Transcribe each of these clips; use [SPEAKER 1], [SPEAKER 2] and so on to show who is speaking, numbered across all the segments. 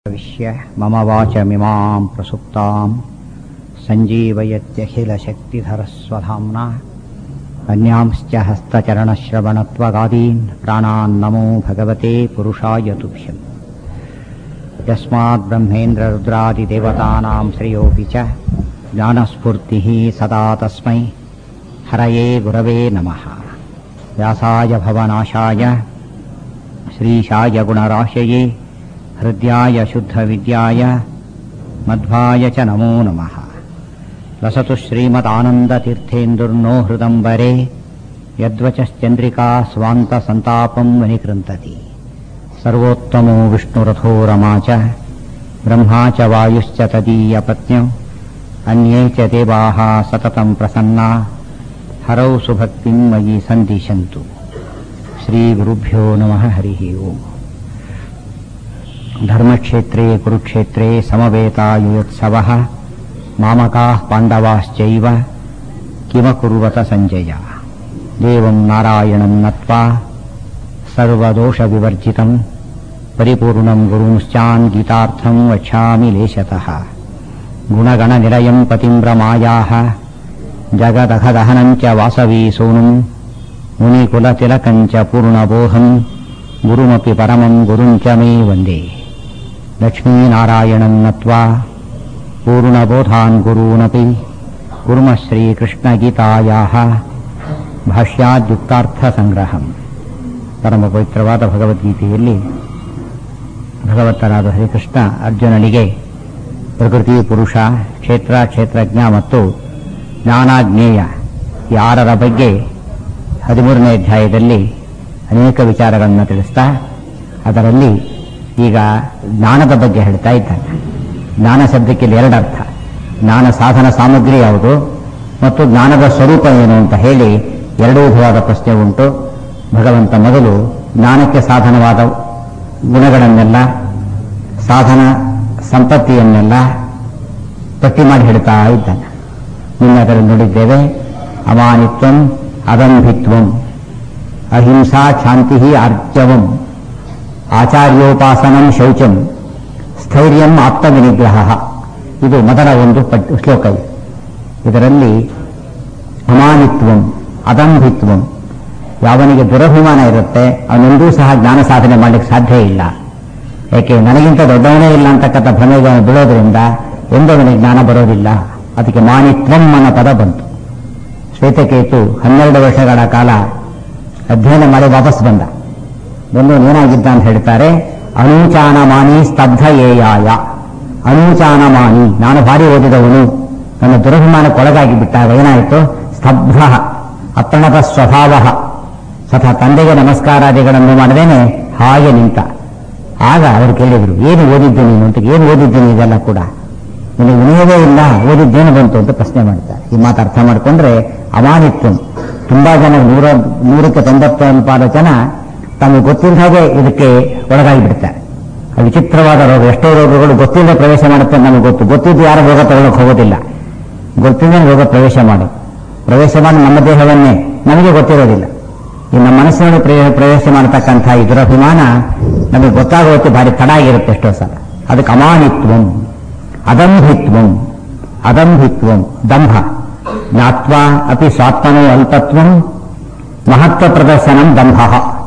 [SPEAKER 1] विश्य मम वाचमिमां प्रसुप्तां सञ्जीवयत्यखिलशक्तिधरस्वधाम्ना अन्यांश्च हस्तचरणश्रवणत्वगादीन् प्राणान् नमो भगवते पुरुषाय तुभ्यम् यस्मात् ब्रह्मेन्द्ररुद्रादिदेवतानां श्रेयोऽपि च ज्ञानस्फूर्तिः सदा तस्मै हरये गुरवे नमः व्यासाय भवनाशाय श्रीशाय गुणराशये हृद्याय शुद्धविद्याय मध्वाय च नमो नमः लसतु श्रीमदानन्दतीर्थेन्दुर्नो हृदम्बरे यद्वचश्चन्द्रिका स्वान्तसन्तापं विनिकृन्तति सर्वोत्तमो विष्णुरथो रमा च ब्रह्मा च वायुश्च तदीयपत्न्यौ अन्ये च देवाः सततं प्रसन्ना हरौ सुभक्तिं मयि सन्दिशन्तु श्रीगुरुभ्यो नमः हरिः ओम् धर्मक्षेत्रे कुरुक्षेत्रे समवेतायुयोत्सवः मामकाः पाण्डवाश्चैव किमकुर्वत सञ्जय देवं नारायणं नत्वा सर्वदोषविवर्जितं परिपूर्णं गुरुंश्चान् गीतार्थं वक्ष्यामि लेशतः गुणगणनिलयं पतिम्रमायाः जगदघदहनं च वासवी सूनुं मुनिकुलतिलकं च पूर्णबोधं गुरुमपि परमं गुरुं च मे वन्दे लक्ष्मीनारायणं नत्वा पूर्णबोधान् गुरूनपि कुर्मः ಶ್ರೀಕೃಷ್ಣಗೀತಾಯಾಹ ಭಾಷ್ಯಾದ್ಯುಕ್ತಾರ್ಥಸಂಗ್ರಹಂ ಪರಮ ಪವಿತ್ರವಾದ ಭಗವದ್ಗೀತೆಯಲ್ಲಿ ಭಗವತ್ತನಾದ ಶ್ರೀಕೃಷ್ಣ ಅರ್ಜುನನಿಗೆ ಪ್ರಕೃತಿ ಪುರುಷ ಕ್ಷೇತ್ರ ಕ್ಷೇತ್ರಜ್ಞ ಮತ್ತು ಜ್ಞಾನಾಜ್ಞೇಯ ಈ ಆರರ ಬಗ್ಗೆ ಹದಿಮೂರನೇ ಅಧ್ಯಾಯದಲ್ಲಿ ಅನೇಕ ವಿಚಾರಗಳನ್ನು ತಿಳಿಸ್ತಾ ಅದರಲ್ಲಿ ಈಗ ಜ್ಞಾನದ ಬಗ್ಗೆ ಹೇಳ್ತಾ ಇದ್ದಾನೆ ಜ್ಞಾನ ಶಬ್ದಕ್ಕೆ ಇಲ್ಲಿ ಎರಡು ಅರ್ಥ ಜ್ಞಾನ ಸಾಧನ ಸಾಮಗ್ರಿ ಯಾವುದು ಮತ್ತು ಜ್ಞಾನದ ಸ್ವರೂಪ ಏನು ಅಂತ ಹೇಳಿ ಎರಡೂ ವಿಧವಾದ ಪ್ರಶ್ನೆ ಉಂಟು ಭಗವಂತ ಮೊದಲು ಜ್ಞಾನಕ್ಕೆ ಸಾಧನವಾದ ಗುಣಗಳನ್ನೆಲ್ಲ ಸಾಧನ ಸಂಪತ್ತಿಯನ್ನೆಲ್ಲ ಪಟ್ಟಿ ಮಾಡಿ ಹೇಳ್ತಾ ಇದ್ದಾನೆ ನಿನ್ನೆ ಅದರಲ್ಲಿ ನೋಡಿದ್ದೇವೆ ಅಮಾನಿತ್ವಂ ಅದಂಭಿತ್ವಂ ಅಹಿಂಸಾ ಶಾಂತಿ ಆರ್ಜವಂ ಆಚಾರ್ಯೋಪಾಸನಂ ಶೌಚಂ ಸ್ಥೈರ್ಯಂ ಆತ್ಮವಿನಿಗ್ರಹ ಇದು ಮೊದಲ ಒಂದು ಪಟ್ ಶ್ಲೋಕ ಇದು. ಇದರಲ್ಲಿ ಅಮಾನಿತ್ವಂ ಅದಂಭಿತ್ವಂ ಯಾವನಿಗೆ ದುರಭಿಮಾನ ಇರುತ್ತೆ ಅವನೆಂದೂ ಸಹ ಜ್ಞಾನ ಸಾಧನೆ ಮಾಡಲಿಕ್ಕೆ ಸಾಧ್ಯ ಇಲ್ಲ ಯಾಕೆ ನನಗಿಂತ ದೊಡ್ಡವನೇ ಇಲ್ಲ ಅಂತಕ್ಕಂಥ ಭ್ರಮೆಗೆ ಅವನು ಬೀಳೋದ್ರಿಂದ ಎಂದೂ ಅವನಿಗೆ ಜ್ಞಾನ ಬರೋದಿಲ್ಲ ಅದಕ್ಕೆ ಮಾನಿತ್ವಂ ಅನ್ನೋ ಪದ ಬಂತು ಶ್ವೇತಕೇತು ಹನ್ನೆರಡು ವರ್ಷಗಳ ಕಾಲ ಅಧ್ಯಯನ ಮಾಡಿ ವಾಪಸ್ ಬಂದ ಬಂದು ಏನಾಗಿದ್ದ ಅಂತ ಹೇಳ್ತಾರೆ ಅನೂಚಾನಮಾನಿ ಸ್ತಬ್ಧ ಏಯಾಯ ಅನೂಚಾನಮಾನಿ ನಾನು ಭಾರಿ ಓದಿದವನು ನನ್ನ ದುರಭಿಮಾನಕ್ಕೊಳಗಾಗಿ ಬಿಟ್ಟಾಗ ಏನಾಯಿತು ಸ್ತಬ್ಧ ಅಪ್ಪಣದ ಸ್ವಭಾವ ಸಥ ತಂದೆಗೆ ನಮಸ್ಕಾರಾದಿಗಳನ್ನು ಮಾಡದೇನೆ ಹಾಗೆ ನಿಂತ ಆಗ ಅವರು ಕೇಳಿದರು ಏನು ಓದಿದ್ದೆ ನೀನು ಅಂತ ಏನು ಓದಿದ್ದೀನಿ ಇದೆಲ್ಲ ಕೂಡ ನಿನಗೆ ವಿನಯವೇ ಇಲ್ಲ ಓದಿದ್ದೇನು ಬಂತು ಅಂತ ಪ್ರಶ್ನೆ ಮಾಡ್ತಾರೆ ಈ ಮಾತು ಅರ್ಥ ಮಾಡಿಕೊಂಡ್ರೆ ಅಮಾನಿತ್ವ ತುಂಬಾ ಜನ ನೂರ ನೂರಕ್ಕೆ ತೊಂಬತ್ತೊಂದು ಪಾದ ಜನ ತಮಗೆ ಗೊತ್ತಿಲ್ಲ ಹಾಗೆ ಇದಕ್ಕೆ ಒಳಗಾಗಿ ಬಿಡ್ತಾರೆ ಅದು ವಿಚಿತ್ರವಾದ ರೋಗ ಎಷ್ಟೋ ರೋಗಗಳು ಗೊತ್ತಿಲ್ಲದೆ ಪ್ರವೇಶ ಮಾಡುತ್ತೆ ನಮಗೆ ಗೊತ್ತು ಗೊತ್ತಿದ್ದು ಯಾರು ರೋಗ ತಗೊಳ್ಳೋಕೆ ಹೋಗೋದಿಲ್ಲ ಗೊತ್ತಿದ್ದೇ ರೋಗ ಪ್ರವೇಶ ಮಾಡಿ ಪ್ರವೇಶ ಮಾಡಿ ನಮ್ಮ ದೇಹವನ್ನೇ ನಮಗೆ ಗೊತ್ತಿರೋದಿಲ್ಲ ಈ ನಮ್ಮ ಮನಸ್ಸಿನಲ್ಲಿ ಪ್ರವೇಶ ಪ್ರವೇಶ ಮಾಡತಕ್ಕಂಥ ಈ ದುರಭಿಮಾನ ನಮಗೆ ಗೊತ್ತಾಗೋಕ್ಕೆ ಭಾರಿ ತಡ ಆಗಿರುತ್ತೆ ಎಷ್ಟೋ ಸಲ ಅದಕ್ಕೆ ಅಮಾನಿತ್ವಂ ಅದಂಭಿತ್ವಂ ಅದಂಭಿತ್ವಂ ದಂಭ ಜ್ಞಾತ್ವಾ ಅಪಿ ಸ್ವಾತ್ಮನೋ ಅಲ್ಪತ್ವಂ ಮಹತ್ವ ಪ್ರದರ್ಶನಂ ದಂಭ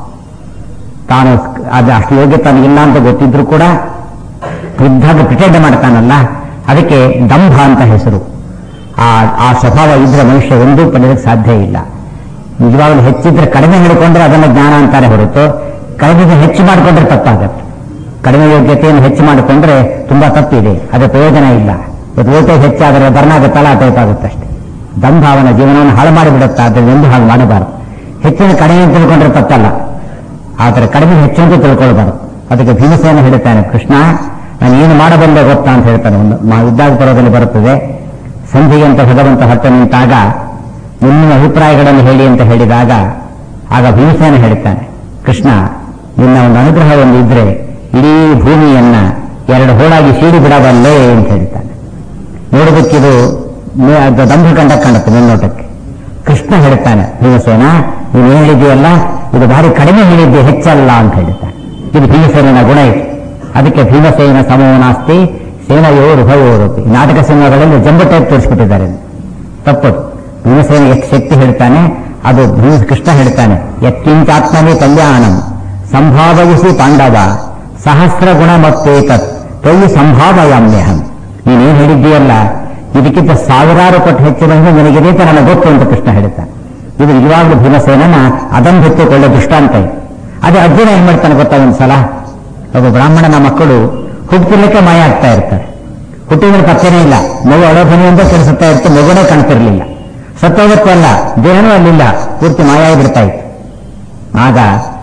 [SPEAKER 1] ತಾನು ಅದು ಅಷ್ಟು ಯೋಗ್ಯ ತನಗಿಲ್ಲ ಅಂತ ಗೊತ್ತಿದ್ರು ಕೂಡ ಯುದ್ಧದ ಪ್ರಿಟೆಂಡ್ ಮಾಡ್ತಾನಲ್ಲ ಅದಕ್ಕೆ ದಂಭ ಅಂತ ಹೆಸರು ಆ ಆ ಸ್ವಭಾವ ಇದ್ರೆ ಮನುಷ್ಯ ಒಂದೂ ಪಡೆಯಲಿಕ್ಕೆ ಸಾಧ್ಯ ಇಲ್ಲ ನಿಜವಾಗ್ಲೂ ಹೆಚ್ಚಿದ್ರೆ ಕಡಿಮೆ ಹಿಡ್ಕೊಂಡ್ರೆ ಅದನ್ನ ಜ್ಞಾನ ಅಂತಾರೆ ಹೊರತು ಕಡಿಮೆ ಹೆಚ್ಚು ಮಾಡಿಕೊಂಡ್ರೆ ತಪ್ಪಾಗತ್ತೆ ಕಡಿಮೆ ಯೋಗ್ಯತೆಯನ್ನು ಹೆಚ್ಚು ಮಾಡಿಕೊಂಡ್ರೆ ತುಂಬಾ ತಪ್ಪಿದೆ ಅದರ ಪ್ರಯೋಜನ ಇಲ್ಲ ಇವತ್ತು ವೋಲ್ಟೇಜ್ ಹೆಚ್ಚಾದರೆ ಬರ್ನಾಗುತ್ತಲ್ಲ ಆ ಟೈಪ್ ಆಗುತ್ತೆ ಅಷ್ಟೇ ದಂಭ ಅವನ ಜೀವನವನ್ನು ಹಾಳು ಮಾಡಿಬಿಡುತ್ತೆ ಅದರಿಂದ ಎಂದು ಹಾಳು ಮಾಡಬಾರದು ಹೆಚ್ಚಿನ ಕಡಿಮೆ ಅಂತ ತಿಳ್ಕೊಂಡ್ರೆ ತಪ್ಪಲ್ಲ ಆದರೆ ಕಡಿಮೆ ಹೆಚ್ಚು ಅಂತ ತಿಳ್ಕೊಳ್ಬಾರದು ಅದಕ್ಕೆ ಭೀಮಸೇನ ಹೇಳ್ತಾನೆ ಕೃಷ್ಣ ನಾನು ಏನು ಮಾಡಬಲ್ಲೆ ಗೊತ್ತಾ ಅಂತ ಹೇಳ್ತಾನೆ ಒಂದು ಮಾ- ಯುದ್ಧಾದ ಪರ್ವದಲ್ಲಿ ಬರುತ್ತದೆ ಸಂಧಿಗೆ ಅಂತ ಭಗವಂತ ಹತ್ತ ನಿಂತಾಗ ನಿಮ್ಮ ಅಭಿಪ್ರಾಯಗಳನ್ನು ಹೇಳಿ ಅಂತ ಹೇಳಿದಾಗ ಆಗ ಭೀಮಸೇನ ಹೇಳ್ತಾನೆ ಕೃಷ್ಣ ನಿನ್ನ ಒಂದು ಅನುಗ್ರಹ ಒಂದು ಇದ್ರೆ ಇಡೀ ಭೂಮಿಯನ್ನ ಎರಡು ಹೋಳಾಗಿ ಸೀಡಿ ಬಿಡಬಲ್ಲೆ ಅಂತ ಹೇಳ್ತಾನೆ ನೋಡೋದಕ್ಕಿದು ಮೇ- ಅದು ದಂಭ ಕಂಡ ಕಾಣುತ್ತೆ ಮೇಲ್ನೋಟಕ್ಕೆ ಕೃಷ್ಣ ಹೇಳ್ತಾನೆ ಭೀಮಸೇನ ನೀನು ಹೇಳಿದೆಯಲ್ಲ ಇದು ಭಾರಿ ಕಡಿಮೆ ಹೇಳಿದ್ದೆ ಹೆಚ್ಚಲ್ಲ ಅಂತ ಹೇಳ್ತಾನೆ ಇದು ಭೀಮಸೇನ ಗುಣ ಇದು ಅದಕ್ಕೆ ಭೀಮಸೇನ ಸಮೋ ನಾಸ್ತಿ ಸೇನಯೋ ರುಭಯೋರಪಿ ನಾಟಕ ಸಿನಿಮಾಗಳಲ್ಲಿ ಜಂಬು ಟೈಪ್ ತೋರಿಸ್ಬಿಟ್ಟಿದ್ದಾರೆ ತಪ್ಪದು ಭೀಮಸೇನ ಎಷ್ಟು ಶಕ್ತಿ ಹೇಳ್ತಾನೆ ಅದು ಭೀಮ ಕೃಷ್ಣ ಹೇಳ್ತಾನೆ ಯತ್ಕಿಂಚಾತ್ಮನೇ ಕಲ್ಯಾಣಂ ಸಂಭಾವಯಿಸಿ ಪಾಂಡವ ಸಹಸ್ರ ಗುಣ ಮತ್ತೇತತ್ ತೊಯ್ಯಿ ಸಂಭಾವಯಾಮ್ಯಹಂ ನೀನೇನು ಹೇಳಿದ್ದೀಯಲ್ಲ ಇದಕ್ಕಿಂತ ಸಾವಿರಾರು ಪಟ್ಟು ಹೆಚ್ಚಿನ ನಿನಗಿದೆ ಅಂತ ನನಗೆ ಗೊತ್ತು ಅಂತ ಕೃಷ್ಣ ಹೇಳ್ತಾನೆ ಇದು ನಿಜವಾಗ್ಲೂ ಭೀಮಸೇನನ ಅದನ್ನು ದೃಷ್ಟಾಂತ ಇದೆ ಅದೇ ಅರ್ಜುನ ಏನ್ ಮಾಡ್ತಾನೆ ಗೊತ್ತಾ ಒಂದ್ಸಲ ಒಬ್ಬ ಬ್ರಾಹ್ಮಣನ ಮಕ್ಕಳು ಹುಟ್ಟುತ್ತಿರ್ಲಿಕ್ಕೆ ಮಾಯ ಆಗ್ತಾ ಇರ್ತಾರೆ ಹುಟ್ಟಿದ್ರೆ ಪತ್ತೆನೇ ಇಲ್ಲ ಮಗು ಅಳೋಧನೆಯಿಂದ ಕೆಲಸುತ್ತಾ ಇರುತ್ತೆ ಮಗುನೇ ಕಾಣ್ತಿರ್ಲಿಲ್ಲ ಸತ್ತೋಗತ್ತೂ ಅಲ್ಲ ದೇಹನೂ ಅಲ್ಲಿಲ್ಲ ಪೂರ್ತಿ ಮಾಯ ಬಿಡ್ತಾ ಇತ್ತು ಆಗ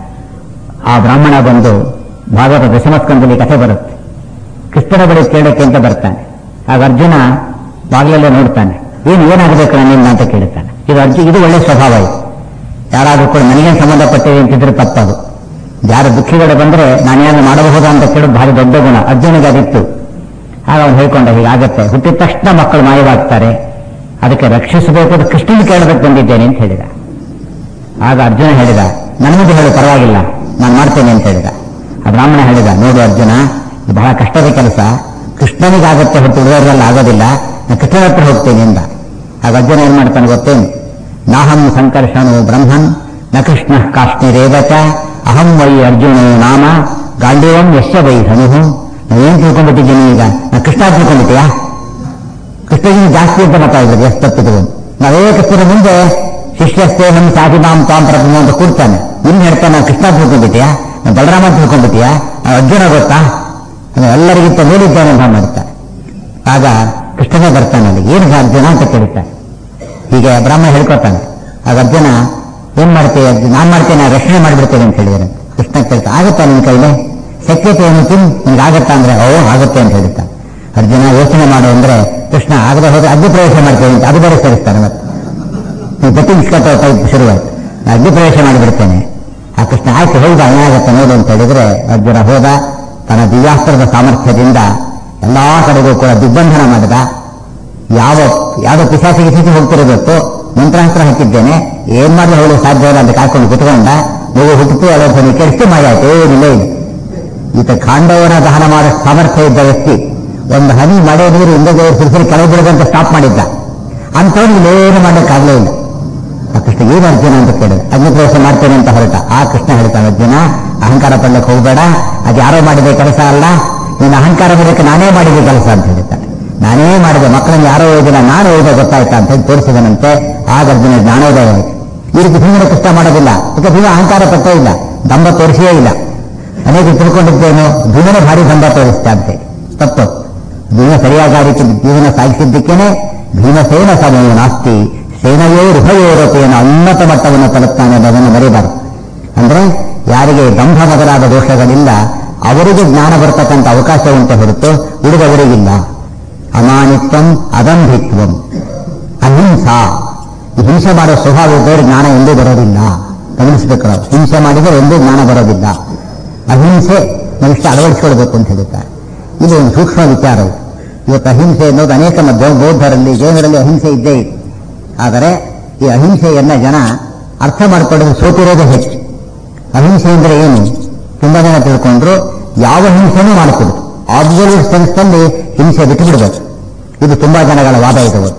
[SPEAKER 1] ಆ ಬ್ರಾಹ್ಮಣ ಬಂದು ಭಾಗವತ ದಶಮಸ್ಕಂದಲ್ಲಿ ಕಥೆ ಬರುತ್ತೆ ಕೃಷ್ಣನ ಬಳಿ ಕೇಳಕ್ಕೆ ಅಂತ ಬರ್ತಾನೆ ಆಗ ಅರ್ಜುನ ಬಾಗ್ಲಲ್ಲೇ ನೋಡ್ತಾನೆ ಏನು ಏನಾಗಬೇಕು ನನ್ನಿಂದ ಅಂತ ಕೇಳ್ತಾನೆ ಇದು ಅರ್ಜುನ್ ಇದು ಒಳ್ಳೆ ಸ್ವಭಾವ ಇದು ಯಾರಾದ್ರೂ ಕೂಡ ನನಗೇನು ಸಂಬಂಧಪಟ್ಟಿದೆ ಅಂತಿದ್ರೆ ತಪ್ಪದು ಯಾರು ದುಃಖಿಗಳು ಬಂದ್ರೆ ನಾನೇನು ಮಾಡಬಹುದಾ ಅಂತ ಕೇಳೋದು ಭಾರಿ ದೊಡ್ಡ ಗುಣ ಅರ್ಜುನಿಗೆ ಅದಿತ್ತು ಆಗ ಅವನು ಹೇಳ್ಕೊಂಡ ಹೀಗಾಗತ್ತೆ ಹುಟ್ಟಿದ ತಕ್ಷಣ ಮಕ್ಕಳು ಮಾಯವಾಗ್ತಾರೆ ಅದಕ್ಕೆ ರಕ್ಷಿಸಬೇಕು ಅಂತ ಕೃಷ್ಣನ ಕೇಳೋದಕ್ಕೆ ಬಂದಿದ್ದೇನೆ ಅಂತ ಹೇಳಿದ ಆಗ ಅರ್ಜುನ ಹೇಳಿದ ನನ್ಮದ್ದು ಹೇಳು ಪರವಾಗಿಲ್ಲ ನಾನು ಮಾಡ್ತೇನೆ ಅಂತ ಹೇಳಿದ ಆ ಬ್ರಾಹ್ಮಣ ಹೇಳಿದ ನೋಡು ಅರ್ಜುನ ಇದು ಬಹಳ ಕಷ್ಟದ ಕೆಲಸ ಕೃಷ್ಣನಿಗಾಗತ್ತೆ ಹೊತ್ತು ಉಳಿದವರೆಲ್ಲ ಆಗೋದಿಲ್ಲ ನಾನು ಕೃಷ್ಣನ ಹತ್ರ ಹೋಗ್ತೇನೆ ಎಂದ ಆಗ ಅರ್ಜುನ ಏನ್ ಮಾಡ್ತಾನೆ ಗೊತ್ತೇನು ನಾಹಂ ಸಂಕರ್ಷಣೋ ಬ್ರಹ್ಮನ್ ನ ಕೃಷ್ಣ ಕಾಶ್ಮೀರೇವಚ ಅಹಂ ವೈ ಅರ್ಜುನೋ ನಾಮ ಗಾಂಡೀವಂ ಯಶ ವೈ ಧನು ನಾವೇನ್ ತಿಳ್ಕೊಂಡ್ಬಿಟ್ಟಿದ್ದೀನಿ ಈಗ ನಾ ಕೃಷ್ಣ ತಿಳ್ಕೊಂಡ್ಬಿಟ್ಟಿಯಾ ಕೃಷ್ಣಗಿನ ಜಾಸ್ತಿ ಅಂತ ಮಾತಾಡಿದ್ರು ಎಷ್ಟು ತಪ್ಪಿದ್ರು ನಾವೇ ಕೃಷ್ಣನ ಮುಂದೆ ಶಿಷ್ಯಸ್ಥೆ ನಮ್ಮ ಸಾಧಿಮಾಂ ತಾಂ ಪ್ರಥಮ ಅಂತ ಕೂಡ್ತಾನೆ ಇನ್ನು ಹೇಳ್ತಾನೆ ನಾವು ಕೃಷ್ಣ ತಿಳ್ಕೊಂಡ್ಬಿಟ್ಟಿಯಾ ನಾವು ಬಲರಾಮ ತಿಳ್ಕೊಂಡ್ಬಿಟ್ಟಿಯಾ ನಾವು ಅರ್ಜುನ ಗೊತ್ತಾ ನಾನು ಎಲ್ಲರಿಗಿಂತ ನೋಡಿದ್ದೇನೆ ಅಂತ ಮಾಡ್ತಾನೆ ಆಗ ಕೃಷ್ಣನೇ ಬರ್ತಾನೆ ಅಲ್ಲಿ ಏನು ಅರ್ಜುನ ಅಂತ ಕೇಳ್ತಾನೆ ಹೀಗೆ ಬ್ರಾಹ್ಮಣ ಹೇಳ್ಕೊತಾನೆ ಆಗ ಅರ್ಜುನ ಏನ್ ಮಾಡ್ತೇವೆ ನಾನ್ ಮಾಡ್ತೇನೆ ನಾನು ರಕ್ಷಣೆ ಮಾಡಿಬಿಡ್ತೇನೆ ಅಂತ ಹೇಳಿದ್ರೆ ಕೃಷ್ಣ ಕೇಳ್ತಾ ಆಗುತ್ತಾ ನಿನ್ ಕೈಲಿ ಶಕ್ಯತೆ ಏನು ತಿನ್ ನಿಮ್ಗೆ ಆಗುತ್ತಾ ಅಂದ್ರೆ ಓ ಆಗುತ್ತೆ ಅಂತ ಹೇಳ್ತಾನೆ ಅರ್ಜುನ ಯೋಚನೆ ಮಾಡು ಅಂದ್ರೆ ಕೃಷ್ಣ ಆಗದೆ ಹೋದ್ರೆ ಅಗ್ನಿ ಪ್ರವೇಶ ಮಾಡ್ತೇವೆ ಅಂತ ಅದು ಬೇರೆ ಸೇರಿಸ್ತಾನೆ ಮತ್ತೆ ನೀವು ಗತಿ ಇಸ್ಕೊತ ಟೈಪ್ ಶುರುವಾಯ್ತು ನಾನು ಅಗ್ನಿ ಪ್ರವೇಶ ಮಾಡಿಬಿಡ್ತೇನೆ ಆ ಕೃಷ್ಣ ಆಯ್ತು ಹೌದಾ ಏನಾಗುತ್ತೆ ನೋಡು ಅಂತ ಹೇಳಿದ್ರೆ ಅರ್ಜುನ ಹೋದ ತನ್ನ ದಿವ್ಯಾಸ್ತ್ರದ ಸಾಮರ್ಥ್ಯದಿಂದ ಎಲ್ಲಾ ಕಡೆಗೂ ಕೂಡ ದಿಗ್ಬಂಧನ ಮಾಡಿದ ಯಾವ ಯಾವ ಪಿಶಾಚಿಗೆ ಸ್ಥಿತಿ ಹೋಗ್ತಿರಬೇಕು ಮಂತ್ರಾಸ್ತ್ರ ಹಾಕಿದ್ದೇನೆ ಏನ್ ಮಾಡಿದ್ರೆ ಅವಳು ಸಾಧ್ಯ ಇಲ್ಲ ಅಂತ ಕಾಯ್ಕೊಂಡು ಕುತ್ಕೊಂಡ ಮಗು ಹುಟ್ಟಿತು ಅವಳ ಧ್ವನಿ ಕೆಡಿಸ್ತು ಮಾಯ ಆಯ್ತು ಏನಿಲ್ಲ ಇಲ್ಲ ಈತ ಖಾಂಡವನ ದಹನ ಮಾಡೋ ಸಾಮರ್ಥ್ಯ ಇದ್ದ ವ್ಯಕ್ತಿ ಒಂದು ಹನಿ ಮಳೆ ನೀರು ಇಂದಗೆ ಸಿರಿಸಿರಿ ಕೆಳಗೆ ಬಿಡದಂತ ಸ್ಟಾಪ್ ಮಾಡಿದ್ದ ಅಂಥವ್ನು ಏನು ಮಾಡಕ್ಕಾಗಲೇ ಇಲ್ಲ ಆ ಕೃಷ್ಣ ಏನು ಅರ್ಜುನ ಅಂತ ಕೇಳಿದ ಅಗ್ನಿ ಪ್ರವೇಶ ಮಾಡ್ತೇನೆ ಅಂತ ಹೊರಟ ಆ ಕೃಷ್ಣ ಹೇಳ್ತಾನೆ ಅರ್ಜುನ ಅಹಂಕಾರ ಪಡ್ಲಿಕ್ಕೆ ಹೋಗಬೇಡ ಅದು ಯಾರೋ ಮಾಡಿದ ಕೆಲಸ ಅಲ್ಲ ನೀನು ಅಹಂಕಾರ ಬಿಡಕ್ಕೆ ನಾನೇ ಮಾಡಿದ ಕೆಲಸ ಅಂತ ಹೇಳ್ತಾನೆ ನಾನೇ ಮಾಡಿದೆ ಮಕ್ಕಳನ್ನು ಯಾರೋ ಓದಿಲ್ಲ ನಾನು ಓದಿದೆ ಗೊತ್ತಾಯ್ತಾ ಅಂತ ಹೇಳಿ ತೋರಿಸಿದನಂತೆ ಆಗ ಅರ್ಜುನ ಜ್ಞಾನೋದಯ ಆಯ್ತು ಈ ರೀತಿ ಭೀಮನ ಕೃಷ್ಣ ಮಾಡೋದಿಲ್ಲ ಯಾಕೆ ಭೀಮ ಅಹಂಕಾರ ಪಟ್ಟೇ ಇಲ್ಲ ದಂಬ ತೋರಿಸೇ ಇಲ್ಲ ಅನೇಕ ತಿಳ್ಕೊಂಡಿದ್ದೇನು ಭೀಮನೇ ಭಾರಿ ದಂಬ ತೋರಿಸ್ತಾ ಅಂತೆ ತಪ್ಪು ಭೀಮ ಸರಿಯಾದ ರೀತಿ ಜೀವನ ಸಾಗಿಸಿದ್ದಕ್ಕೇನೆ ಭೀಮಸೇನ ಸಮಯ ನಾಸ್ತಿ ಸೇನೆಯೋ ಹೃದಯೋರಪೇನ ಉನ್ನತ ಮಟ್ಟವನ್ನು ತಲುಪ್ತಾನೆ ಅನ್ನೋದನ್ನು ಮರೆಯಬಾರದು ಅಂದ್ರೆ ಯಾರಿಗೆ ದಂಭ ಮೊದಲಾದ ದೋಷಗಳಿಲ್ಲ ಅವರಿಗೆ ಜ್ಞಾನ ಬರ್ತಕ್ಕಂಥ ಅವಕಾಶ ಉಂಟೆ ಹೊರತು ಉಳಿದವರಿಗಿಲ್ಲ ಅಮಾನಿತ್ವಂ ಅದಂಭಿತ್ವಂ ಅಹಿಂಸಾ ಈ ಹಿಂಸೆ ಮಾಡೋ ಸ್ವಭಾವ ಇದ್ದವರು ಜ್ಞಾನ ಎಂದೂ ಬರೋದಿಲ್ಲ ಗಮನಿಸಬೇಕು ನಾವು ಹಿಂಸೆ ಮಾಡಿದರೆ ಎಂದೂ ಜ್ಞಾನ ಬರೋದಿಲ್ಲ ಅಹಿಂಸೆ ಮನುಷ್ಯ ಅಳವಡಿಸಿಕೊಳ್ಬೇಕು ಅಂತ ಹೇಳ್ತಾರೆ ಇದು ಒಂದು ಸೂಕ್ಷ್ಮ ವಿಚಾರ ಇದು. ಇವತ್ತು ಅಹಿಂಸೆ ಅನ್ನೋದು ಅನೇಕ ಮ- ಬೌದ್ಧರಲ್ಲಿ ಜೈನರಲ್ಲಿ ಅಹಿಂಸೆ ಇದ್ದೇ ಇದೆ ಆದರೆ ಈ ಅಹಿಂಸೆಯನ್ನ ಜನ ಅರ್ಥ ಮಾಡಿಕೊಳ್ಳೋದು ಸೋತಿರೋದೇ ಹೆಚ್ಚು ಅಹಿಂಸೆ ಅಂದ್ರೆ ಏನು ತುಂಬಾ ಜನ ತಿಳ್ಕೊಂಡ್ರು ಯಾವ ಹಿಂಸೆನೂ ಮಾಡಕೂಡದು ಆಬ್ಸಲ್ಯೂಟ್ ಸೆನ್ಸ್ನಲ್ಲಿ ಹಿಂಸೆ ಬಿಟ್ಟು ಬಿಡಬೇಕು ಇದು ತುಂಬಾ ಜನಗಳ ವಾದ ಇದೆ ಇವತ್ತು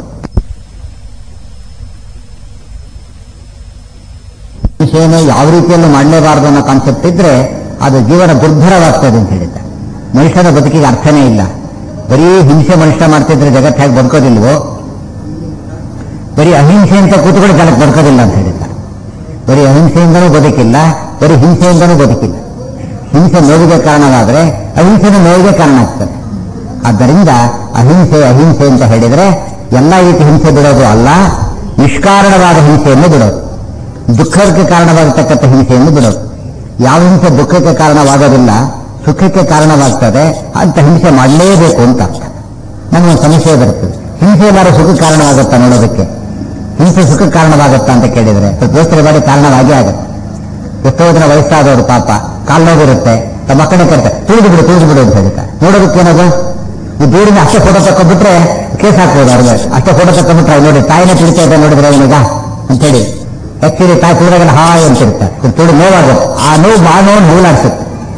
[SPEAKER 1] ಹಿಂಸೆಯನ್ನು ಯಾವ ರೀತಿಯಲ್ಲೂ ಮಾಡಲೇಬಾರದು ಅನ್ನೋ ಕಾನ್ಸೆಪ್ಟ್ ಇದ್ರೆ ಅದು ಜೀವನ ದುರ್ಭರವಾಗ್ತದೆ ಅಂತ ಹೇಳಿದ್ದಾರೆ ಮನುಷ್ಯನ ಬದುಕಿಗೆ ಅರ್ಥನೇ ಇಲ್ಲ ಬರೀ ಹಿಂಸೆ ಮನುಷ್ಯ ಮಾಡ್ತಿದ್ರೆ ಜಗತ್ತು ಹೇಗೆ ಬದುಕೋದಿಲ್ವೋ ಬರೀ ಅಹಿಂಸೆ ಅಂತ ಕೂತ್ಕೊಂಡು ಜಗತ್ತು ಬದುಕೋದಿಲ್ಲ ಅಂತ ಹೇಳಿದ್ದಾರೆ ಬರೀ ಅಹಿಂಸೆಯಿಂದನೂ ಬದುಕಿಲ್ಲ ಬರೀ ಹಿಂಸೆಯಿಂದನೂ ಬದುಕಿಲ್ಲ ಹಿಂಸೆ ನೋವಿಗೆ ಕಾರಣವಾದರೆ ಅಹಿಂಸೆನೂ ನೋವಿಗೆ ಕಾರಣ ಆಗ್ತದೆ ಆದ್ದರಿಂದ ಅಹಿಂಸೆ ಅಹಿಂಸೆ ಅಂತ ಹೇಳಿದ್ರೆ ಎಲ್ಲ ರೀತಿ ಹಿಂಸೆ ಬಿಡೋದು ಅಲ್ಲ ನಿಷ್ಕಾರಣವಾದ ಹಿಂಸೆಯನ್ನು ಬಿಡೋದು ದುಃಖಕ್ಕೆ ಕಾರಣವಾಗತಕ್ಕಂಥ ಹಿಂಸೆಯನ್ನು ಬಿಡೋದು ಯಾವ ಹಿಂಸೆ ದುಃಖಕ್ಕೆ ಕಾರಣವಾಗೋದಿಲ್ಲ ಸುಖಕ್ಕೆ ಕಾರಣವಾಗ್ತದೆ ಅಂತ ಹಿಂಸೆ ಮಾಡಲೇಬೇಕು ಅಂತ ಅರ್ಥ ನಮಗೊಂದು ಸಮಸ್ಯೆ ಬರ್ತದೆ ಹಿಂಸೆ ಮಾಡೋ ಸುಖಕ್ಕೆ ಕಾರಣವಾಗುತ್ತಾ ನೋಡೋದಕ್ಕೆ ಹಿಂಸೆ ಸುಖಕ್ಕೆ ಕಾರಣವಾಗುತ್ತಾ ಅಂತ ಕೇಳಿದ್ರೆ ಸ್ವಲ್ಪ ಯೋಚನೆ ಮಾಡಿ ಕಾರಣವಾಗೇ ಆಗುತ್ತೆ ಎಷ್ಟೋ ಜನ ವಯಸ್ಸಾದವರು ಪಾಪ ಕಾಲು ನೋವಿರುತ್ತೆ ತಮ್ಮ ಮಕ್ಕಳೇ ಕರ್ತಾರೆ ತುಳಿದು ಬಿಡು ತುಳಿದು ಬಿಡು ಅಂತ ಹೇಳ್ತಾರೆ ನೋಡೋದಕ್ಕೆ ಏನದು ಈ ದೂರಿಂದ ಅಷ್ಟೇ ಫೋಟೋ ತಕೊಂಡ್ಬಿಟ್ರೆ ಕೇಸ್ ಹಾಕ್ಬೋದು ಅವ್ರಿಗೆ ಅಷ್ಟೇ ಫೋಟೋ ತಕೊಂಡ್ಬಿಟ್ರೆ ಅವ್ರು ನೋಡಿ ತಾಯಿನೇ ತುಳಿತಾ ಇದ್ದ ನೋಡಿದ್ರೆ ಅವನಿಗ ಅಂತೇಳಿ ಆಕ್ಚುಲಿ ತಾಯಿ ತುಳಿದಾಗಲ್ಲ ಹಾಯ್ ಅಂತಿರ್ತಾರೆ ತುಳಿ ನೋವಾಗುತ್ತೆ ಆ ನೋವು ಆ ನೋವು ನೂಲಾಡ್ಸುತ್ತೆ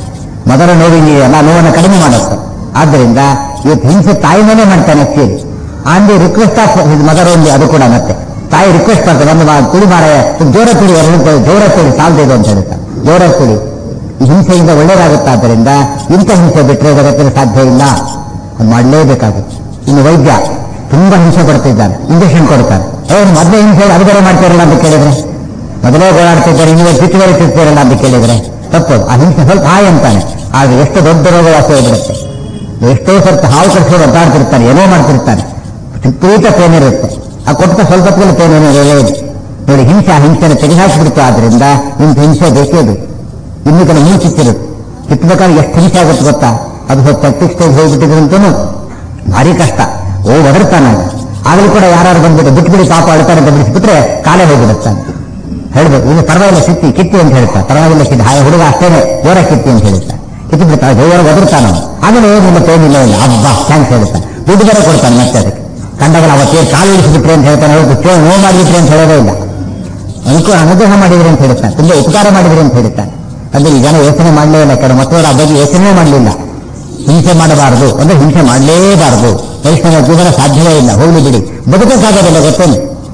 [SPEAKER 1] ಮೊದಲ ನೋವಿದೆಯಲ್ಲ ನೋವನ್ನು ಕಡಿಮೆ ಮಾಡುತ್ತೆ ಆದ್ದರಿಂದ ಇವತ್ತು ಹಿಂಸೆ ತಾಯಿ ಮೇಲೆ ಮಾಡ್ತಾನೆ actually on the request of his mother only ಅದು ಕೂಡ ಮತ್ತೆ ತಾಯಿ ರಿಕ್ವೆಸ್ಟ್ ಮಾಡ್ತಾರೆ ಒಂದು ಮಾ- ಕುಡಿ ಮಾರಾಯ ಜೋರ ಕುಡಿ ಎರಡು ಜೋರ ಕುಡಿ ಸಾಲದಿದೆ ಅಂತ ಹೇಳ್ತಾರೆ ಜೋರ ಕುಡಿ ಈ ಹಿಂಸೆಯಿಂದ ಒಳ್ಳೇದಾಗುತ್ತಾದ್ದರಿಂದ ಇಂಥ ಹಿಂಸೆ ಬಿಟ್ಟರೆ ಜಗತ್ತಿನ ಸಾಧ್ಯ ಇಲ್ಲ ಅದು ಮಾಡಲೇಬೇಕಾಗುತ್ತೆ ಇನ್ನು ವೈದ್ಯ ತುಂಬಾ ಹಿಂಸೆ ಪಡ್ತಿದ್ದಾನೆ ಇಂಜೆಕ್ಷನ್ ಕೊಡ್ತಾನೆ ಅವನು ಮೊದಲೇ ಹಿಂಸೆ ಅದು ಬೇರೆ ಮಾಡ್ತಾರಲ್ಲ ಅಂತ ಕೇಳಿದ್ರೆ ಮೊದಲೇ ಓಡಾಡ್ತಿದ್ದಾರೆ ನೀವು ಚಿಕ್ಕವರೆ ತಿರ್ತಿರಲ್ಲ ಅಂತ ಕೇಳಿದ್ರೆ ತಪ್ಪು ಆ ಹಿಂಸೆ ಸ್ವಲ್ಪ ಹಾಯ್ ಅಂತಾನೆ ಆದ್ರೆ ಎಷ್ಟು ದೊಡ್ಡ ರೋಗ ವಾಸಿ ಹೋಗ್ಬಿಡುತ್ತೆ ಎಷ್ಟೋ ಸರ್ತಿ ಹಾವು ಕಡಿಸೋರು ಒದ್ದಾಡ್ತಿರ್ತಾನೆ ಏನೋ ಮಾಡ್ತಿರ್ತಾನೆ ವಿಪರೀತ ಪೇನ್ ಇರುತ್ತೆ ಆ ಕೊಟ್ಟ ಸ್ವಲ್ಪ ಹೊತ್ತಿಗೆ ಪೇನ್ ಏನೋ ಇರೋದೇ ನೋಡಿ ಹಿಂಸೆ ಆ ಹಿಂಸೆನ ತೆಗೆದುಹಾಕಿಬಿಡ್ತು ಆದ್ರಿಂದ ಇಂಥ ಹಿಂಸೆ ಬೇಕೇ ಬೇಕು ಇನ್ನು ಕಡೆ ಮೂರು ಕಿತ್ತಿರುತ್ತೆ ಕಿತ್ತಬೇಕಾದ್ರೆ ಎಷ್ಟು ಹಿಂಸೆ ಆಗುತ್ತೆ ಗೊತ್ತಾ ಅದು ಸ್ವಲ್ಪ ಸೆಪ್ಟಿಕ್ ಸ್ಟೇಜ್ ಹೋಗ್ಬಿಟ್ಟಿದ್ರಂತೂ ಭಾರಿ ಕಷ್ಟ ಓ ಒದರ್ತಾನೆ ಆಗಲೂ ಕೂಡ ಯಾರು ಬಂದ್ಬಿಟ್ಟು ಬಿಟ್ಬಿಡಿ ಪಾಪ ಅಳ್ತಾರೆ ಅಂತ ಬಿಡಿಸ್ಬಿಟ್ರೆ ಕಾಲೇ ಹೋಗ್ಬಿಡುತ್ತಾನೆ ಹೇಳ್ಬೇಕು ಇದು ಪರವಾಗಿಲ್ಲ ಸಿಕ್ಕಿ ಕಿತ್ತಿ ಅಂತ ಹೇಳ್ತಾ ಪರವಾಗಿಲ್ಲ ಕಿತ್ತಿ ಹಾಗೆ ಹುಡುಗ ಅಷ್ಟೇನೆ ಜೋರ ಕಿತ್ತಿ ಅಂತ ಹೇಳ್ತಾ ಕಿತ್ತು ಬಿಡ್ತಾನೆ ಜೋರ ಒದರ್ತಾನ ಅವನು ಆಮೇಲೆ ನಿಮ್ಮ ಪೇನ್ ಇಲ್ಲ ಇಲ್ಲ ಅಬ್ಬಾ ಥ್ಯಾಂಕ್ಸ್ ಹೇಳ್ತಾನೆ ದುಡ್ಡು ಬೇರೆ ಕೊಡ್ತಾನೆ ಮತ್ತೆ ಅದಕ್ಕೆ ಕಂಡಾಗ ಅವತ್ತೇ ಕಾಲು ಇಳಿಸಿಬಿಟ್ರೆ ಅಂತ ಹೇಳ್ತಾನೆ ಅವ್ರು ಕೇಳಿ ನೋವು ಮಾಡಿಬಿಟ್ರೆ ಅಂತ ಹೇಳೋದೇ ಇಲ್ಲ ಅದಕ್ಕೂ ಅನುಗ್ರಹ ಮಾಡಿದ್ರಿ ಅಂತ ಹೇಳ್ತಾನೆ ತುಂಬಾ ಉಪಕಾರ ಮಾಡಿದ್ರಿ ಅಂತ ಹೇಳ್ತಾನೆ ಅಂದ್ರೆ ಈ ಜನ ಯೋಚನೆ ಮಾಡಲೇ ಇಲ್ಲ ಕೆಲವು ಮಕ್ಕಳು ಆ ಬಗ್ಗೆ ಯೋಚನೆ ಮಾಡಲಿಲ್ಲ ಹಿಂಸೆ ಮಾಡಬಾರದು ಅಂದ್ರೆ ಹಿಂಸೆ ಮಾಡಲೇಬಾರದು ವೈಷ್ಣವ ಜೀವನ ಸಾಧ್ಯವೇ ಇಲ್ಲ ಹೋಗ್ಲಿ ಬಿಡಿ ಬದುಕಕ್ಕಾಗೋದಿಲ್ಲ ಗೊತ್ತೇನು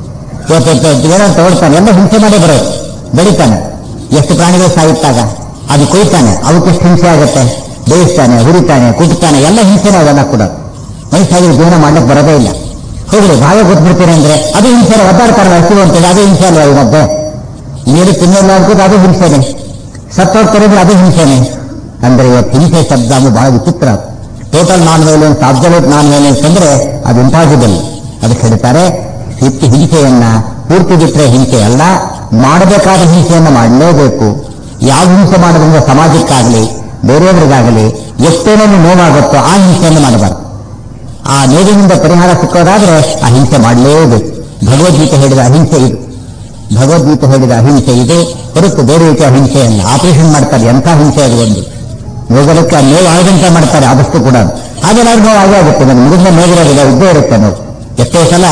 [SPEAKER 1] ಇವತ್ತು ಏನೋ ತಗೊಳ್ತಾನೆ ಎಲ್ಲ ಹಿಂಸೆ ಮಾಡೇ ಬರೋದು ಬೆಳಿತಾನೆ ಎಷ್ಟು ಪ್ರಾಣಿಗಳು ಸಾಯುತ್ತಾಗ ಅದು ಕೊಯ್ತಾನೆ ಅವಕ್ಕೆ ಎಷ್ಟು ಹಿಂಸೆ ಆಗುತ್ತೆ ಬೇಯಿಸ್ತಾನೆ ಹುರಿತಾನೆ ಕುಟ್ತಾನೆ ಎಲ್ಲ ಹಿಂಸೆನೇ ಅವೆಲ್ಲ ಕೂಡ ವಯಸ್ಸಾಗಿ ಜೀವನ ಮಾಡ್ಲಿಕ್ಕೆ ಬರೋದೇ ಇಲ್ಲ ಹೋಗ್ಲಿ ಭಾಗ ಗೊತ್ಬಿಡ್ತೀನಿ ಅಂದ್ರೆ ಅದು ಹಿಂಸೆ ಒದ್ದಾಡ್ತಾರಲ್ಲ ಹಸಿವು ಅಂತೇಳಿ ಅದು ಹಿಂಸೆ ಅಲ್ವಾ ಈ ಮಧ್ಯೆ ನೀರು ತಿನ್ನಲ್ಲ ಅನ್ಕೋದು ಅದು ಹಿಂಸೆನೆ ಸತ್ತೋಗ್ತಾರೆ ಅಂದ್ರೆ ಅದು ಹಿಂಸೆನೆ ಅಂದ್ರೆ ಇವತ್ತು ಹಿಂಸೆ ಶಬ್ದ ಅಂದ್ರೆ ಬಹಳ ವಿಚಿತ್ರ total non violence absolute non violence ಅಂದ್ರೆ ಅದು ಇಂಪಾಸಿಬಲ್ ಅದಕ್ಕೆ ಹೇಳ್ತಾರೆ ಹೆಚ್ಚು ಹಿಂಸೆಯನ್ನ ಪೂರ್ತಿ ಬಿಟ್ಟರೆ ಹಿಂಸೆ ಅಲ್ಲ ಮಾಡಬೇಕಾದ ಹಿಂಸೆಯನ್ನ ಮಾಡಲೇಬೇಕು ಯಾವ ಹಿಂಸೆ ಮಾಡೋದ್ರಿಂದ ಸಮಾಜಕ್ಕಾಗಲಿ ಬೇರೆಯವರಿಗಾಗಲಿ ಎಷ್ಟೇನೇನು ನೋವಾಗುತ್ತೋ ಆ ಹಿಂಸೆಯನ್ನು ಮಾಡಬಾರದು ಆ ನೋವಿನಿಂದ ಪರಿಹಾರ ಸಿಕ್ಕೋದಾದ್ರೆ ಆ ಹಿಂಸೆ ಮಾಡಲೇಬೇಕು ಭಗವದ್ಗೀತೆ ಹೇಳಿದ ಅಹಿಂಸೆ ಇದು ಭಗವದ್ಗೀತೆ ಹೇಳಿದ ಅಹಿಂಸೆ ಇದು ಹೊರತು ಬೇರೆ ರೀತಿಯ ಅಹಿಂಸೆಯಲ್ಲ ಆಪರೇಷನ್ ಮಾಡ್ತಾರೆ ಎಂಥ ಹಿಂಸೆ ಅದು ಒಂದು ನೋವುಗಳಕ್ಕೆ ಆ ನೋವು ಆಗದಂತೆ ಮಾಡ್ತಾರೆ ಆದಷ್ಟು ಕೂಡ ಹಾಗೆಲ್ಲಾದ್ರೂ ನೋವು ಆಗೇ ಆಗುತ್ತೆ ನನಗೆ ಮುಗಿದ ನೋವಿರೋದಿಲ್ಲ ಇದ್ದೇ ಇರುತ್ತೆ ನೋವು ಎಷ್ಟೋ ಸಲ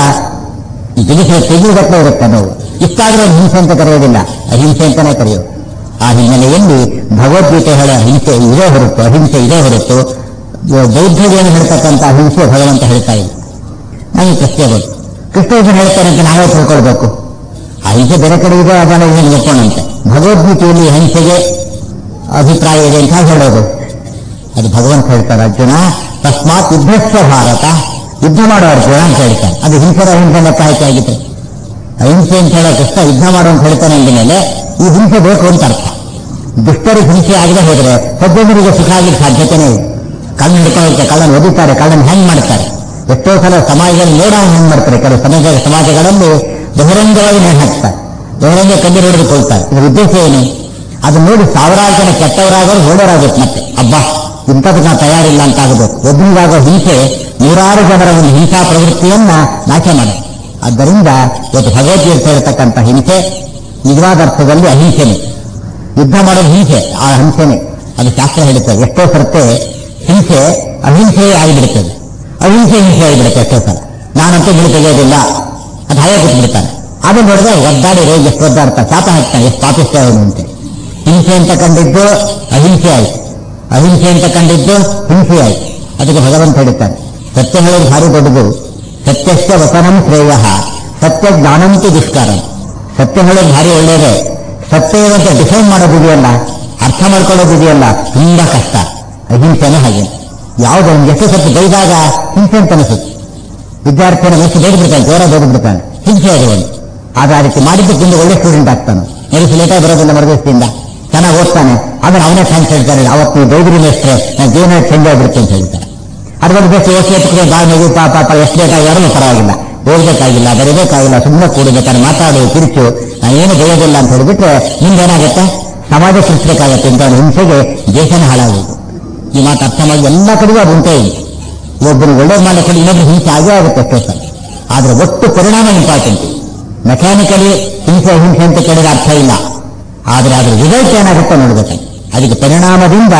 [SPEAKER 1] ದಿನಸ ತೆಗೆಯುವುದಕ್ಕೆ ಇರುತ್ತೆ ನೋವು ಇಷ್ಟಾದ್ರೂ ಅದು ಹಿಂಸೆ ಅಂತ ಕರೆಯೋದಿಲ್ಲ ಅಹಿಂಸೆ ಅಂತಾನೆ ಕರೆಯೋದು ಆ ಹಿನ್ನೆಲೆಯಲ್ಲಿ ಭಗವದ್ಗೀತೆ ಹೇಳೋ ಹಿಂಸೆ ಇದೇ ಹೊರತು ಅಹಿಂಸೆ ಇದೇ ಹೊರತು ಬೌದ್ಧದೇನು ಹೇಳ್ತಕ್ಕಂಥ ಅಹಿಂಸೆ ಭಗವಂತ ಹೇಳ್ತಾ ಇಲ್ಲ ನನಗೆ ಪ್ರಶ್ನೆ ಬಂತು ಕೃಷ್ಣ ಹೇಳ್ತಾರೆ ಅಂತ ನಾವೇ ತಿಳ್ಕೊಳ್ಬೇಕು ಅಹಿಂಸೆ ಬೇರೆ ಕಡೆ ಇದೆ ಅದನ್ನ ಇದನ್ನು ಒಪ್ಪೋಣಂತೆ ಭಗವದ್ಗೀತೆಯಲ್ಲಿ ಅಹಿಂಸೆಗೆ ಅಭಿಪ್ರಾಯ ಇದೆ ಅಂತ ಹೇಳೋದು ಅದು ಭಗವಂತ ಹೇಳ್ತಾರೆ ಅರ್ಜುನ ತಸ್ಮಾತ್ ಯುದ್ಧಸ್ವ ಭಾರತ ಯುದ್ಧ ಮಾಡೋ ಅರ್ಜುನ ಅಂತ ಹೇಳ್ತಾನೆ ಅದು ಹಿಂಸೆರ ಅಹಿಂಸೆ ಲೆಕ್ಕ ಆಯ್ಕೆ ಆಗಿತ್ತು ಅಹಿಂಸೆ ಅಂತ ಹೇಳೋ ಕೃಷ್ಣ ಯುದ್ಧ ಮಾಡೋ ಅಂತ ಹೇಳ್ತಾನೆ ಅಂದ ಮೇಲೆ ಈ ಹಿಂಸೆ ಬೇಕು ಅಂತ ಅರ್ಥ ದುಷ್ಟರಿಗೆ ಹಿಂಸೆ ಆಗದೆ ಹೋದ್ರೆ ಸಜ್ಜನರಿಗೆ ಸುಖ ಆಗಲಿಕ್ಕೆ ಸಾಧ್ಯತೆನೇ ಇದೆ ಕಣ್ಣು ಹಿಡ್ಕೊಳ್ಳುತ್ತೆ ಕಳ್ಳನ್ನು ಓದುತ್ತಾರೆ ಕಳ್ಳನ್ನು ಹೆಂಗ್ ಮಾಡ್ತಾರೆ ಎಷ್ಟೋ ಸಲ ಸಮಾಜದಲ್ಲಿ ನೋಡ ಹೆಂಗ್ ಮಾಡ್ತಾರೆ ಕೆಲವು ಸಮಾಜ ಸಮಾಜಗಳಲ್ಲಿ ಬಹಿರಂಗವಾಗಿ ನೇಣು ಹಾಕ್ತಾರೆ ಬಹಿರಂಗ ಕಣ್ಣು ಹಿಡಿದುಕೊಳ್ತಾರೆ ಇದರ ಉದ್ದೇಶ ಏನು ಅದು ನೋಡಿ ಸಾವಿರಾರು ಜನ ಕೆಟ್ಟವರಾಗೋರು ಒಳ್ಳೆಯವರಾಗುತ್ತೆ ಮತ್ತೆ ಅಬ್ಬಾ ಇಂಥದ್ದು ನಾವು ತಯಾರಿಲ್ಲ ಅಂತ ಆಗಬೇಕು ಒಬ್ಬನಿಗಾಗೋ ಹಿಂಸೆ ನೂರಾರು ಜನರ ಒಂದು ಹಿಂಸಾ ಪ್ರವೃತ್ತಿಯನ್ನ ನಾಶ ಮಾಡುತ್ತೆ ಆದ್ದರಿಂದ ಇವತ್ತು ಭಗವದ್ಗೀತೆ ಹೇಳ್ತಕ್ಕಂಥ ಹಿಂಸೆ ನಿಜವಾದ ಅರ್ಥದಲ್ಲಿ ಅಹಿಂಸೆನೆ ಯುದ್ಧ ಮಾಡೋದು ಹಿಂಸೆ ಆ ಹಿಂಸೆನೆ ಅದು ಶಾಸ್ತ್ರ ಹೇಳುತ್ತದೆ ಎಷ್ಟೋ ಸರ್ತೆ ಹಿಂಸೆ ಅಹಿಂಸೆಯೇ ಆಗಿಬಿಡುತ್ತದೆ ಅಹಿಂಸೆ ಹಿಂಸೆ ಆಗಿಬಿಡುತ್ತೆ ಎಷ್ಟೋ ಸಲ ನಾನಂತೂ ಬಿಡು ತೆಗೆಯೋದಿಲ್ಲ ಅದು ಹಾಗೆ ಕೂತ್ಬಿಡ್ತಾನೆ ಆಮೇಲೆ ನೋಡಿದ್ರೆ ಒದ್ದಾಡಿ ರೋಗಿ ಎಷ್ಟು ಒದ್ದಾಡ್ತಾನೆ ಶಾಪ ಹಾಕ್ತಾನೆ ಎಷ್ಟು ಪಾಪಿಷ್ಟ ಅವನು ಅಂತ ಹಿಂಸೆ ಅಂತ ಕಂಡಿದ್ದು ಅಹಿಂಸೆ ಆಯ್ತು ಅಹಿಂಸೆ ಅಂತ ಕಂಡಿದ್ದು ಹಿಂಸೆ ಆಯ್ತು ಅದಕ್ಕೆ ಭಗವಂತ ಹೇಳುತ್ತಾನೆ ಸತ್ಯ ಹೇಳೋದು ಭಾರಿ ದೊಡ್ಡದು ಸತ್ಯಸ್ಯ ವಚನಂ ಶ್ರೇಯ ಸತ್ಯ ಜ್ಞಾನಂತೂ ದುಷ್ಕರಂ ಸತ್ಯ ಹೇಳೋದು ಭಾರಿ ಒಳ್ಳೆಯದೇ ಸತ್ಯ ಏನಂತ ಡಿಫೈನ್ ಮಾಡೋದಿದೆಯಲ್ಲ ಅರ್ಥ ಮಾಡ್ಕೊಳ್ಳೋದಿದೆಯಲ್ಲ ತುಂಬಾ ಕಷ್ಟ ಅಹಿಂಸೆನೂ ಹಾಗೆ ಯಾವುದೋ ಒಂದು ಎಷ್ಟು ಸತ್ತು ಬೈದಾಗ ಹಿಂಸೆ ಅಂತ ಅನಿಸುತ್ತೆ ವಿದ್ಯಾರ್ಥಿಯನ್ನು ಎಷ್ಟು ಬೇಗ ಬಿಡ್ತಾನೆ ಜೋರ ಬೇಗ ಬಿಡ್ತಾನೆ ಹಿಂಸೆ ಅದು ಒಂದು ಆದ್ರೆ ಆ ರೀತಿ ಮಾಡಿದ್ದಕ್ಕಿಂತ ಒಳ್ಳೆ ಸ್ಟೂಡೆಂಟ್ ಆಗ್ತಾನೆ ನಡೆಸಿ ಲೇಟಾಗಿ ಬರೋದಿಲ್ಲ ಮರದಿವಸದಿಂದ ಚೆನ್ನಾಗಿ ಓದ್ತಾನೆ ಆದ್ರೆ ಅವನೇ ಥ್ಯಾಂಕ್ಸ್ ಹೇಳ್ತಾನೆ ಅವತ್ತು ನೀವು ಬೈದ್ರಿ ಮೇಸ್ಟ್ರೆ ನಾನು ಜೀವನ ಚೇಂಜ್ ಆಗಿಬಿಡುತ್ತೆ ಅಂತ ಹೇಳ್ತಾರೆ ಅದ್ರ ಬೆಸ್ಟ್ ಯೋಚನೆ ಎತ್ಕೊಂಡು ಬಾ ನೀವು ಪಾಪ ಪಾಪ ಎಷ್ಟು ಲೇಟಾಗಿ ಯಾರು ಪರವಾಗಿಲ್ಲ ಓದಬೇಕಾಗಿಲ್ಲ ಬರೀಬೇಕಾಗಿಲ್ಲ ಸುಮ್ಮನೆ ಕೂಡಬೇಕಾದ್ರೆ ಮಾತಾಡು ಕಿರಿಚು ನಾನೇನು ಬೈಯೋದಿಲ್ಲ ಅಂತ ಹೇಳಿಬಿಟ್ರೆ ಮುಂದೇನಾಗುತ್ತೆ ಸಮಾಜ ಸೃಷ್ಟಿಕಾಗತ್ತೆ ಅಂತ ಅವ್ನ ಹಿಂಸೆಗೆ ದೇಶನೇ ಹಾಳಾಗುವುದು ಈ ಮಾತು ಅರ್ಥ ಮಾಡಿ ಎಲ್ಲ ಕಡೆಗೂ ಅದು ಉಂಟೇ ಇದೆ ಒಬ್ಬರು ಒಳ್ಳೇದು ಮಾಡೋ ಕಡೆ ಇನ್ನೊಬ್ರು ಹಿಂಸೆ ಆಗೇ ಆಗುತ್ತೆ ಎಷ್ಟೋ ಸಲ ಆದ್ರೆ ಒಟ್ಟು ಪರಿಣಾಮ ಇಂಪಾರ್ಟೆಂಟ್ ಮೆಕ್ಯಾನಿಕಲಿ ಹಿಂಸೆ ಹಿಂಸೆ ಅಂತ ಕೇಳಿದ ಅರ್ಥ ಇಲ್ಲ ಆದ್ರೆ ಅದ್ರ ರಿಸಲ್ಟ್ ಏನಾಗುತ್ತೆ ನೋಡ್ಬೇಕು ಅದಕ್ಕೆ ಪರಿಣಾಮದಿಂದ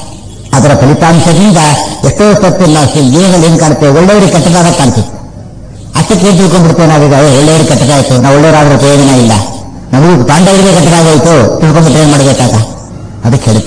[SPEAKER 1] ಅದರ ಫಲಿತಾಂಶದಿಂದ ಎಷ್ಟೋ ಸತ್ತಿಲ್ಲ ಜೀವನದಲ್ಲಿ ಏನ್ ಕಾಣುತ್ತೆ ಒಳ್ಳೆಯವರು ಕೆಟ್ಟದಾದ ಕಾಣಿಸುತ್ತೆ ಅಷ್ಟಕ್ಕೆ ಏನ್ ತಿಳ್ಕೊಂಡ್ಬಿಡ್ತೇವೆ ನಾವೀಗ ಏ, ಒಳ್ಳೆಯವರು ಕೆಟ್ಟದಾಯ್ತು ನಾವು ಒಳ್ಳೆಯವರಾದ್ರೆ ಪ್ರಯೋಜನ ಇಲ್ಲ ನಮಗೂ ಪಾಂಡವರಿಗೆ ಕೆಟ್ಟದಾಗೋಯ್ತು ತಿಳ್ಕೊಂಡ್ಬಿಟ್ರೆ ಏನ್ ಮಾಡ್ಬೇಕಾಗ ಅದಕ್ಕೆ ಹೇಳ್ತಾರೆ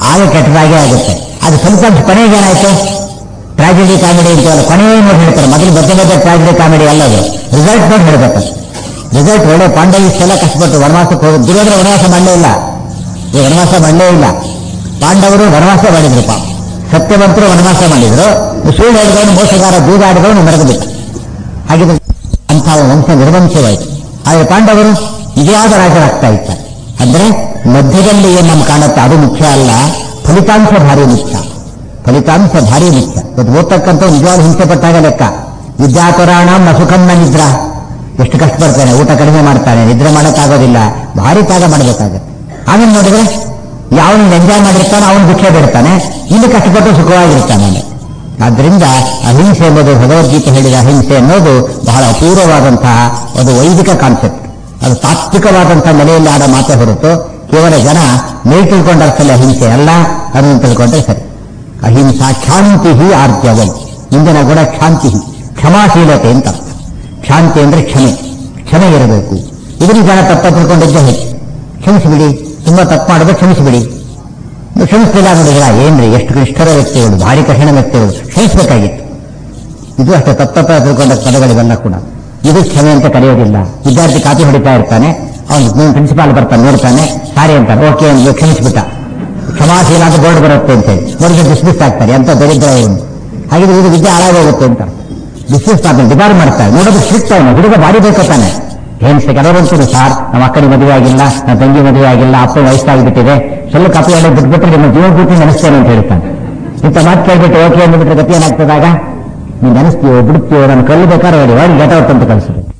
[SPEAKER 1] ಆಗ ಕೆಟ್ಟದಾಗೇ ಆಗುತ್ತೆ ಅದು ಫಲಿತಾಂಶ ಕೊನೆಗೆ ಏನಾಯ್ತು ಟ್ರಾಜಿಡಿ ಕಾಮಿಡಿ ಅಂತೀವಲ್ಲ ಕೊನೆಯೇ ನೋಡಿ ಹೇಳ್ತಾರೆ ಮೊದಲು ಮಧ್ಯ ಮಧ್ಯ ಟ್ರಾಜಿಡಿ ಕಾಮಿಡಿ ಅಲ್ಲ ಅದು ರಿಸಲ್ಟ್ ನೋಡಿ ಹೇಳ್ಬೇಕು ರಿಸಲ್ಟ್ ಒಳ್ಳೆ ಪಾಂಡವ ಇಷ್ಟೆಲ್ಲ ಕಷ್ಟಪಟ್ಟು ವನವಾಸಕ್ಕೆ ಹೋಗಿ ದುರ್ಯೋಧನ ವನವಾಸ ಮಾಡಲೇ ಇಲ್ಲ ಈ ವನವಾಸ ಮಾಡಲೇ ಇಲ್ಲ ಪಾಂಡವರು ವನವಾಸ ಮಾಡಿದ್ರು ಪಾಪ ಸತ್ಯವಂತರು ವನವಾಸ ಮಾಡಿದ್ರು ಸುಳ್ಳು ಹೇಳಿದವನು ಮೋಸಗಾರ ದೂದಾಡಿದವನು ಮೆರೆದು ಬಿಟ್ಟ ಹಾಗಿದ್ರೆ ಅಂಥ ವಂಶ ನಿರ್ವಂಶವಾಯಿತು ಆದರೆ ಪಾಂಡವರು ನಿಜವಾದ ರಾಜರಾಗ್ತಾ ಇದ್ದಾರೆ ಅಂದ್ರೆ ಮಧ್ಯದಲ್ಲಿ ಏನು ನಮ್ಗೆ ಕಾಣುತ್ತೆ ಅದು ಮುಖ್ಯ ಅಲ್ಲ ಫಲಿತಾಂಶ ಭಾರಿ ಮುಖ್ಯ ಫಲಿತಾಂಶ ಭಾರಿ ಮುಖ್ಯ ಇವತ್ತು ಓದ್ತಕ್ಕಂಥ ನಿಜವಾದ ಹಿಂಸೆ ಪಟ್ಟಾಗ ಲೆಕ್ಕ ವಿದ್ಯಾತುರಾಣ ನಸುಕನ್ನ ನಿದ್ರಾ ಎಷ್ಟು ಕಷ್ಟ ಪಡ್ತಾನೆ ಊಟ ಕಡಿಮೆ ಮಾಡ್ತಾನೆ ನಿದ್ರೆ ಮಾಡೋಕ್ಕಾಗೋದಿಲ್ಲ ಭಾರಿ ತ್ಯಾಗ ಮಾಡಬೇಕಾಗತ್ತೆ ಆಮೇಲೆ ನೋಡಿದ್ರೆ ಯಾವನು ಎಂಜಾಯ್ ಮಾಡಿರ್ತಾನೋ ಅವನು ಭಿಕ್ಷೆ ಬಿಡ್ತಾನೆ ಇಲ್ಲಿ ಕಷ್ಟಪಟ್ಟು ಸುಖವಾಗಿರ್ತಾನೆ ಅವನು. ಆದ್ರಿಂದ ಅಹಿಂಸೆ ಎಂಬುದು ಭಗವದ್ಗೀತೆ ಹೇಳಿದ ಅಹಿಂಸೆ ಅನ್ನೋದು ಬಹಳ ಅಪೂರ್ವವಾದಂತಹ ಒಂದು ವೈದಿಕ ಕಾನ್ಸೆಪ್ಟ್ ಅದು ತಾತ್ವಿಕವಾದಂತಹ ನೆಲೆಯಲ್ಲಿ ಆಡೋ ಮಾತೆ ಹೊರತು ಕೇವಲ ಜನ ಮೇಲ್ ತಿಳ್ಕೊಂಡ ಅರ್ಥದಲ್ಲಿ ಅಹಿಂಸೆ ಅಲ್ಲ ಅದನ್ನು ತಿಳ್ಕೊಂಡ್ರೆ ಸರಿ ಅಹಿಂಸಾ ಕ್ಷಾಂತಿ ಆರ್ಜವೈ ಇಂದಿನ ಗುಣ ಕ್ಷಾಂತಿ ಕ್ಷಮಾಶೀಲತೆ ಅಂತ ಅರ್ಥ. ಶಾಂತಿ ಅಂದ್ರೆ ಕ್ಷಮೆ ಕ್ಷಮೆ ಇರಬೇಕು ಇದನ್ನು ಜನ ತಪ್ಪ ತಿಳ್ಕೊಂಡಿದ್ದೆ ಹೆಚ್ಚು ಕ್ಷಮಿಸಿಬಿಡಿ ತುಂಬಾ ತಪ್ಪು ಮಾಡಿದ್ರೆ ಕ್ಷಮಿಸಿಬಿಡಿ ನೀವು ಕ್ಷಮಿಸ್ಲಿಲ್ಲ ನೋಡಿದ್ರ ಏನ್ರಿ ಎಷ್ಟು ನಿಷ್ಠರ ವ್ಯಕ್ತಿಗಳು ಭಾರಿ ಕಠಿಣ ವ್ಯಕ್ತಿಗಳು ಕ್ಷಮಿಸಬೇಕಾಗಿತ್ತು ಇದು ಅಷ್ಟೇ ತಪ್ಪ ತಿಳ್ಕೊಂಡ ಪದಗಳಿವೆಲ್ಲ ಕೂಡ ಇದು ಕ್ಷಮೆ ಅಂತ ಕರೆಯೋದಿಲ್ಲ ವಿದ್ಯಾರ್ಥಿ ಕಾಪಿ ಹೊಡಿತಾ ಇರ್ತಾನೆ ಅವನು ಪ್ರಿನ್ಸಿಪಾಲ್ ಬರ್ತಾನೆ ನೋಡ್ತಾನೆ ಸಾರಿ ಅಂತಾನೆ ಓಕೆ ಅಂತ ಕ್ಷಮಿಸ್ಬಿಟ್ಟ ಕ್ಷಮಾಶೀಲ ಅಂತ ಬೋರ್ಡ್ ಬರುತ್ತೆ ಅಂತ ಹೇಳಿ ನೋಡಿದ್ರೆ ಡಿಸ್ಮಿಸ್ ಆಗ್ತಾರೆ ಅಂತ ದರಿದ್ರ ಇವನು ಹಾಗಿದ್ರೆ ಇದು ವಿದ್ಯೆ ಹಾಳಾಗೋಗುತ್ತೆ ಅಂತ ಡಿಸ್ಮಿಸ್ ಮಾಡ್ತಾನೆ ಡಿಬಾರ್ ಮಾಡ್ತಾರೆ ನೋಡೋದು ಸ್ಟ್ರಿಕ್ಟ್ ಅವನು ಹುಡುಗ ಬಾರಿ ಬೇಕತ್ತಾನೆ ಏನ್ ಕೆಲವರಂತೂ ಸಾರ್ ನಮ್ಮ ಅಕ್ಕನ ಮದುವೆ ಆಗಿಲ್ಲ ನಮ್ಮ ತಂಗಿ ಮದುವೆ ಆಗಿಲ್ಲ ಅಪ್ಪ ವಯಸ್ಸಾಗಿಬಿಟ್ಟಿದೆ ಸ್ವಲ್ಪ ಕಾಪಿ ಎಲ್ಲ ಬಿಟ್ಬಿಟ್ರೆ ನಿಮ್ಮ ಜೀವ ಪೂರ್ತಿ ನೆನೆಸ್ತೇನೆ ಅಂತ ಹೇಳ್ತಾನೆ ಇಂಥ ಮಾತು ಕೇಳ್ಬಿಟ್ಟು ಓಕೆ ಅಂದ್ಬಿಟ್ರೆ ಗತಿ ಏನಾಗ್ತದಾಗ ನೀನು ನೆನೆಸ್ತೀವೋ ಬಿಡ್ತೀವೋ ನಾನು ಕಲ್ಲು ಬೇಕಾದ್ರೆ ಹೊಡಿ ಹೊಡಿ ಗೆಟ್ ಔಟ್ ಅಂತ ಕಳಿಸ್ಬೇಕು